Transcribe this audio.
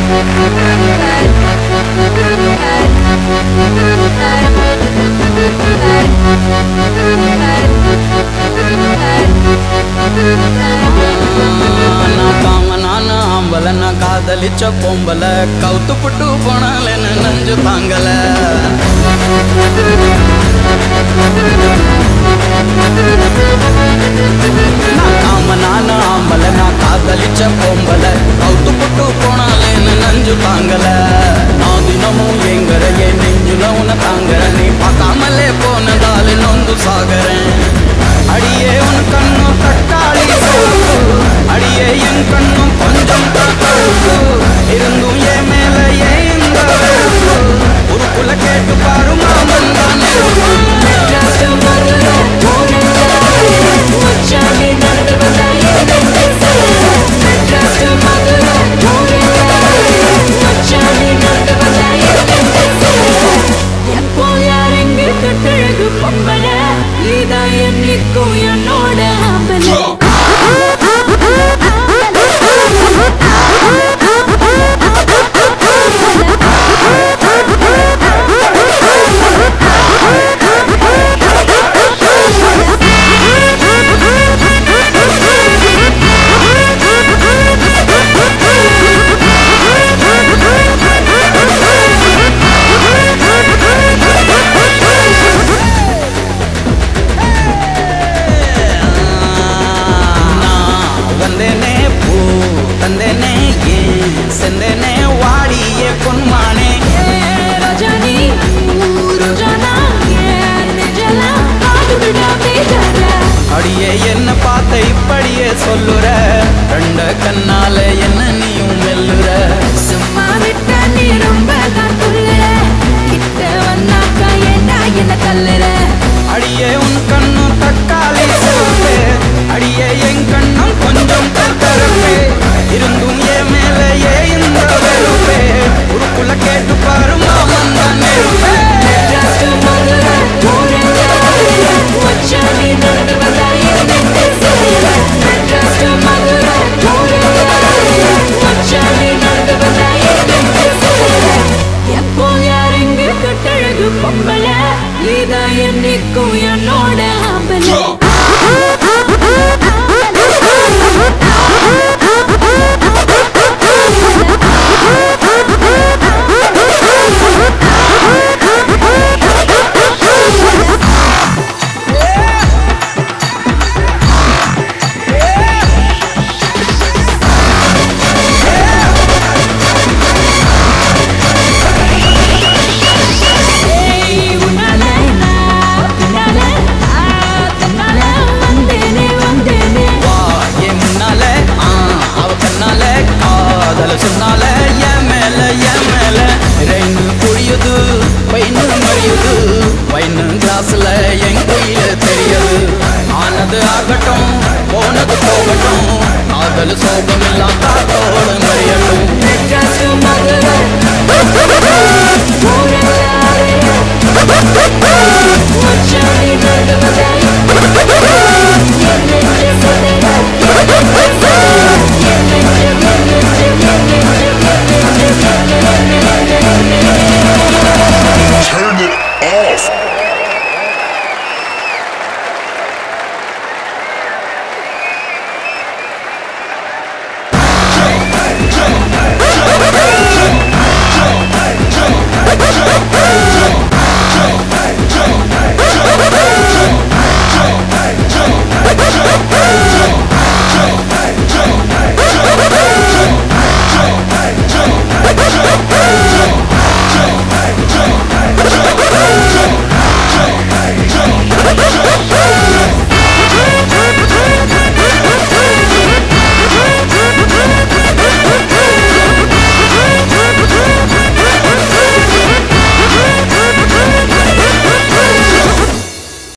நான் காம நான் ஆம்பல நான் காதலிச்ச பொம்பல கவுத்து புட்டு போனாலேன்னு நஞ்சு தாங்கல நான் காம நான் ஆம்பல நான் காதலிச்ச பொம்பல கவுத்து புட்டு போனாலேன்னு நஞ்சு தாங்கல நான் தினமும் எங்கற என் நெஞ்சுல உன தாங்கற நீ பார்க்காமலே போனதால நொந்து சாகறேன் அடியே உன் கண்ணும் தக்காளி சோப்பு அடியே என் கண்ணும் கொஞ்சம் தக்காளி இருந்தும் என் மேல ஏன் இந்த வெறுப்பு உருக்குல கேட்டு பாரு மாமன் தானே என்னோட ஆம்பளை நான் வந்தேனே பூ தந்தேனே ஏன் செந்தேனே வாடியே பொன்மானே ரஜானி ரோஜானா நெஜலா காது விடாமே ஜரா அடியே என்ன பார்த்த இப்படியே சொல்லுற ரெண்ட கண்ணால என்ன நீயும் மெல்லுற சும்மா விட்டா நீ ரொம்ப தான் துள்ளுற கிட்ட வந்தாக்கா ஏண்டா என்ன தள்ளுற அடியே உன் கண்ணும் தக்காளி சிவப்பு அடியே என் கண்ணும் கொஞ்சம் கருப்பே இருந்தும் என் மேல ஏ இந்த வெறுப்பே உருக்குள்ள கேட்டு பாரு மாமன் தான் நெருப்பே ஜஸ்ட் மதுர தூரங்க வச்சானி நடந்து வந்தா என்ன ஜஸ்ட் மதுர தூரங்க வச்சானி நடந்து வந்தா என்ன எப்போ யாருங்க கட்டழகு பொம்பளை இதான் என்னைக்கும் என்னோட ஆம்பளை ஏய் உன்னால நான் பின்னால ஆ தன்னால வந்தேனே வந்தேனே வா என் முன்னால ஆ, அவ கண்ணால காதல சொன்னால என் மேல என் மேல ரெண்டு புரியுது பையனு மறியுது பையனு கிளாஸ்ல என் கையில தெரியுது ஆனது ஆகட்டும் போனது போகட்டும் காதல் சோகம் எல்லாம் காத்தோடு மறியட்டும்